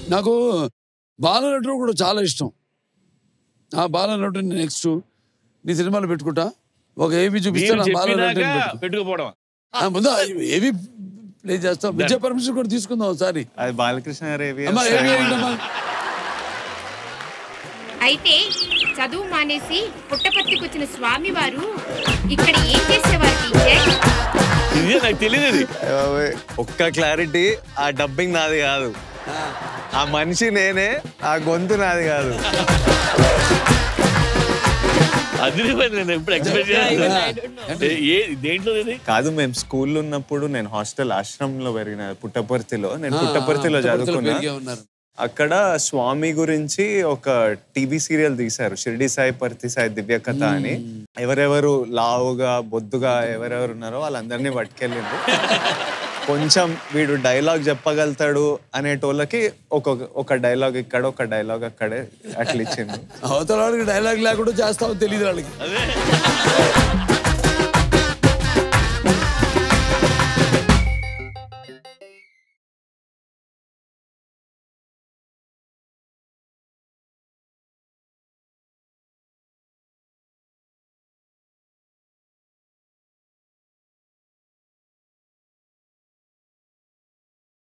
నాకు బాలనటుడు కూడా చాలా ఇష్టం ఆ బాలనటుని నెక్స్ట్ నీ సినిమాలు పెట్టుకుంటా ఒక ఏవి చూపిస్తే మీరు నా బాలనటుని చెప్పినాక పెట్టుకో. పెట్టుకోపోవడం ఆ, ముందు ఏవి ప్లే చేస్తాం విద్యా పర్మిషన్ కూడా తీసుకుందాం ఒకసారి అది బాలకృష్ణ గారు ఏవి అమ్మా ఏవి ఏంటమ్మా అయితే చదువు మానేసి పుట్టపర్తికి వచ్చిన స్వామివారు ఇక్కడ ఏం చేసేవారు టీచర్ ఇదే నాకు తెలియదు ఇది బాబోయ్. ఒక్క క్లారిటీ ఆ డబ్బింగ్ నాది కాదు ఆ మనిషి నేనే ఆ గొంతు నాది కాదు అదిరిపోయింది నేను ఎప్పుడు ఎక్స్పెక్ట్ చేయలేదు ఏ దేంట్లో ఇది కాదు మేము స్కూల్లో ఉన్నప్పుడు నేను హాస్టల్ ఆశ్రమంలో పెరిగిన పుట్టపర్తిలో నేను ఆ, పుట్టపర్తిలో పుట్టపర్తిలో చదువుకున్నా పెరిగే ఉన్నారు అక్కడ స్వామి గురించి ఒక టీవీ సీరియల్ తీశారు షిరిడి సాయి పర్తి సాయి దివ్య కథ అని ఎవరెవరు లావుగా బొద్దుగా ఎవరెవరు ఉన్నారో వాళ్ళందరినీ పట్టుకెళ్ళింది కొంచెం వీడు డైలాగ్ చెప్పగలుగుతాడు అనేటోళ్ళకి ఒక ఒక డైలాగ్ ఇక్కడ ఒక డైలాగ్ అక్కడే అట్లా ఇచ్చింది అవతల వాడికి డైలాగ్ లేకుండా చేస్తామో తెలియదు వాళ్ళకి అదే